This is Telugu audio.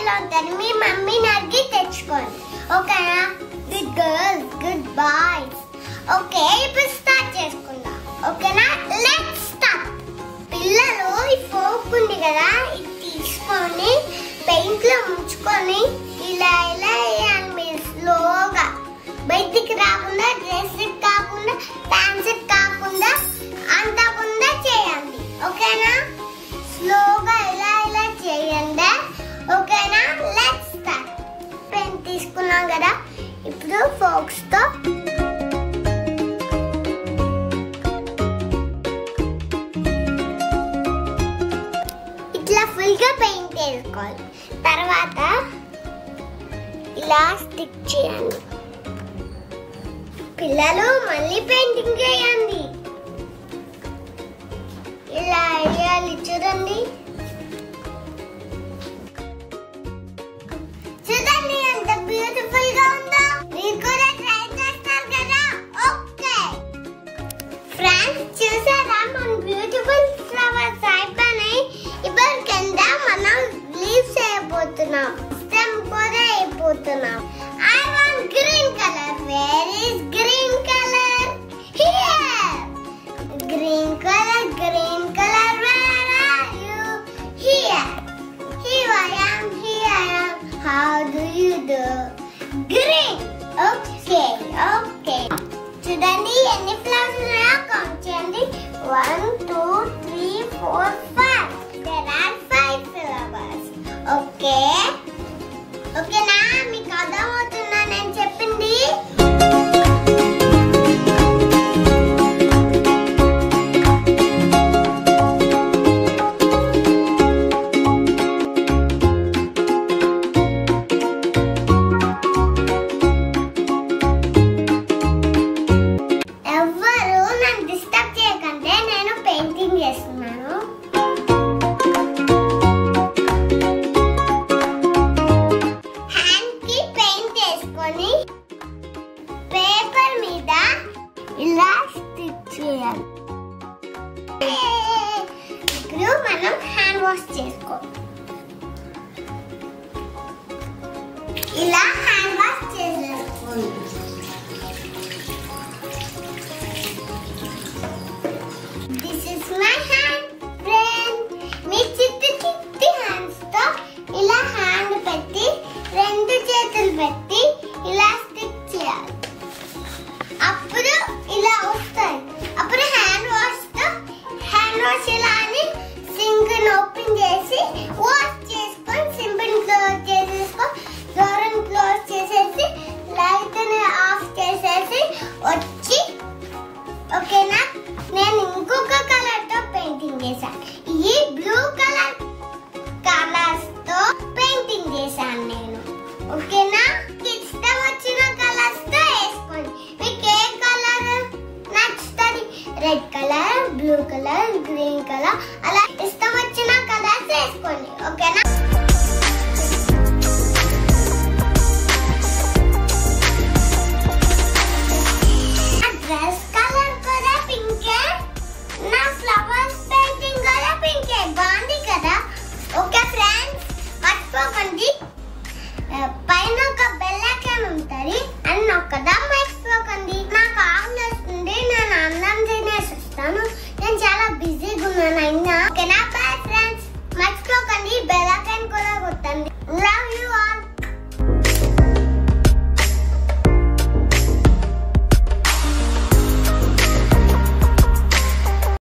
పిల్లలు ఉంటారు మీ మమ్మీని అడిగి తెచ్చుకోండి ఓకేనా good girls good boys okay ఇప్పుడు స్టార్ట్ చేసుకుందాం ఓకేనా లెట్స్ స్టార్ట్ పిల్లలు ఈ ఫోక్ ఉంది కదా ఇది తీసుకొని పెయింట్ లో ముంచుకొని ఇలా ఇలా వేయాలి మీరు స్లోగా బయటికి రాకుండా డ్రెస్ కాకుండా ప్యాంట్స్ కాకుండా అంతకుండా చేయండి ఓకేనా స్లోగా ఇలా ఇలా చేయండి ఓకేనా లెట్స్ స్టార్ట్ పెన్ తీసుకున్నాం కదా ఇప్పుడు ఫోక్స్ తో ఇట్లా ఫుల్ గా పెయింట్ వేసుకోవాలి తర్వాత ఇలా స్టిక్ చేయండి పిల్లలు మళ్ళీ పెయింటింగ్ చేయండి ఇలా వేయాలి చూడండి చూడండి ఎంత బ్యూటిఫుల్ గా ఉందో మీరు కూడా ట్రై చేస్తారు కదా ఓకే ఫ్రెండ్స్ చూసారా మన బ్యూటిఫుల్ ఫ్లవర్స్ అయిపోయినాయి ఇప్పుడు కింద మనం లీవ్స్ అయిపోతున్నాం స్టెమ్ కూడా అయిపోతున్నాం I want green colour where is green colour here green colour green colour where are you here Here I am, here I am. How do you do? Green. Okay, okay. చూడండి ఎన్ని ఫ్లవర్స్ ఉన్నాయో కౌంట్ చేయండి one two three four five there are five flowers okay ఓకేనా మీకు అర్థమవుతుందా నేను చెప్పింది ఎవ్వరు నన్ను డిస్టర్బ్ చేయకంటే నేను పెయింటింగ్ చేస్తున్నాను హ్యాండ్ కి పెయింట్ వేసుకొని పేపర్ మీద ఇలా స్టిచ్ చేయాలి ఇప్పుడు మనం హ్యాండ్ వాష్ చేసుకోవాలి ఇలా హ్యాండ్ వాష్ చేసేసుకోండి this is my hand friend మీ చిట్టి చిట్టి హ్యాండ్స్ తో ఇలా హ్యాండ్ పెట్టి రెండు చేతులు పెట్టి ఇలా స్టిక్ చేయాలి అప్పుడు ఇలా వస్తాయి అప్పుడు హ్యాండ్ వాష్ తో హ్యాండ్ వాష్ ఇలా అని సింక్ ఓపెన్ చేసి వాష్ చేసుకొని సింపుల్ క్లోజ్ చేసేసుకొని డోర్ క్లోజ్ చేసేసి లైట్ ఆఫ్ చేసేసి వచ్చి ఓకేనా నేను ఇంకొక కలర్ తో పెయింటింగ్ చేశాను ఈ బ్లూ కలర్ కలర్స్ తో పెయింటింగ్ చేశాను నేను ఓకేనా మీకు ఇష్టం వచ్చిన కలర్స్ తో వేసుకోండి మీకు ఏ కలర్ నచ్చుతుంది red colour blue colour green colour అలా ఇష్టం వచ్చిన కలర్స్ వేసుకోండి ఓకేనా నా డ్రెస్ కలర్ కూడా పింకే నా ఫ్లవర్స్ పెయింటింగ్ కూడా పింకే బాగుంది కదా ఓకే ఫ్రెండ్స్ మర్చిపోకండి ఆ, పైన ఒక బెల్ ఐకాన్ ఉంటుంది అని నొక్కదాం